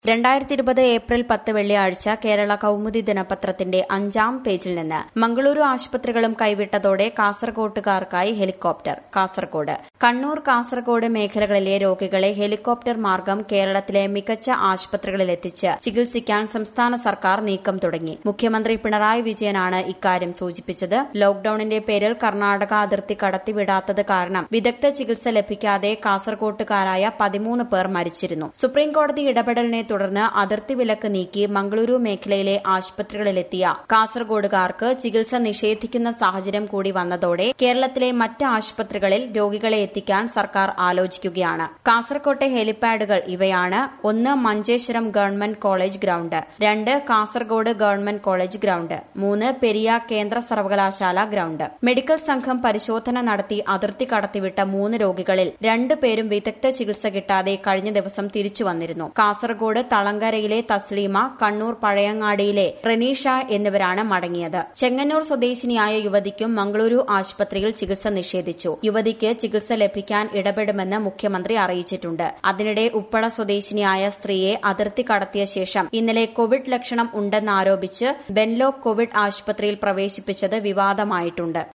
രണ്ടായിരത്തി ഇരുപത് ഏപ്രിൽ പത്ത് വെള്ളിയാഴ്ച കേരള കൌമുദി ദിനപത്രത്തിന്റെ അഞ്ചാം പേജിൽ നിന്ന് മംഗളൂരു ആശുപത്രികളും കൈവിട്ടതോടെ കാസർകോട്ടുകാർക്കായി ഹെലികോപ്റ്റർ കാസർകോട് കണ്ണൂർ കാസർകോട് മേഖലകളിലെ രോഗികളെ ഹെലികോപ്റ്റർ മാർഗം കേരളത്തിലെ മികച്ച ആശുപത്രികളിലെത്തിച്ച് ചികിത്സിക്കാൻ സംസ്ഥാന സർക്കാർ നീക്കം തുടങ്ങി മുഖ്യമന്ത്രി പിണറായി വിജയനാണ് ഇക്കാര്യം സൂചിപ്പിച്ചത് ലോക്ഡൌണിന്റെ പേരിൽ കർണാടക അതിർത്തി കടത്തിവിടാത്തത് കാരണം വിദഗ്ധ ചികിത്സ ലഭിക്കാതെ കാസർകോട്ടുകാരായ പതിമൂന്ന് പേർ മരിച്ചിരുന്നു സുപ്രീംകോടതി ഇടപെടലിനെ തുടർന്ന് അതിർത്തി വിലക്ക് നീക്കി മംഗളൂരു മേഖലയിലെ ആശുപത്രികളിലെത്തിയ കാസർഗോഡുകാർക്ക് ചികിത്സ നിഷേധിക്കുന്ന സാഹചര്യം കൂടി വന്നതോടെ കേരളത്തിലെ മറ്റ് ആശുപത്രികളിൽ രോഗികളെ എത്തിക്കാൻ സർക്കാർ ആലോചിക്കുകയാണ് കാസർകോട്ടെ ഹെലിപാഡുകൾ ഇവയാണ് ഒന്ന് മഞ്ചേശ്വരം ഗവൺമെന്റ് കോളേജ് ഗ്രൌണ്ട് രണ്ട് കാസർഗോഡ് ഗവൺമെന്റ് കോളേജ് ഗ്രൌണ്ട് മൂന്ന് പെരിയ കേന്ദ്ര സർവകലാശാല ഗ്രൌണ്ട് മെഡിക്കൽ സംഘം പരിശോധന നടത്തി അതിർത്തി കടത്തിവിട്ട മൂന്ന് രോഗികളിൽ രണ്ടുപേരും വിദഗ്ധ ചികിത്സ കിട്ടാതെ കഴിഞ്ഞ ദിവസം തിരിച്ചു വന്നിരുന്നു കാസർഗോഡ് തളങ്കരയിലെ തസ്ലീമ കണ്ണൂർ പഴയങ്ങാടിയിലെ റെനീഷ എന്നിവരാണ് മടങ്ങിയത് ചെങ്ങന്നൂർ സ്വദേശിനിയായ യുവതിക്കും മംഗളൂരു ആശുപത്രിയിൽ ചികിത്സ നിഷേധിച്ചു യുവതിക്ക് ചികിത്സ ലഭിക്കാൻ ഇടപെടുമെന്ന് മുഖ്യമന്ത്രി അറിയിച്ചിട്ടുണ്ട് അതിനിടെ ഉപ്പള സ്വദേശിനിയായ സ്ത്രീയെ അതിർത്തി കടത്തിയ ശേഷം ഇന്നലെ കോവിഡ് ലക്ഷണം ഉണ്ടെന്നാരോപിച്ച് ബെൻലോക്ക് കോവിഡ് ആശുപത്രിയിൽ പ്രവേശിപ്പിച്ചത് വിവാദമായിട്ടുണ്ട്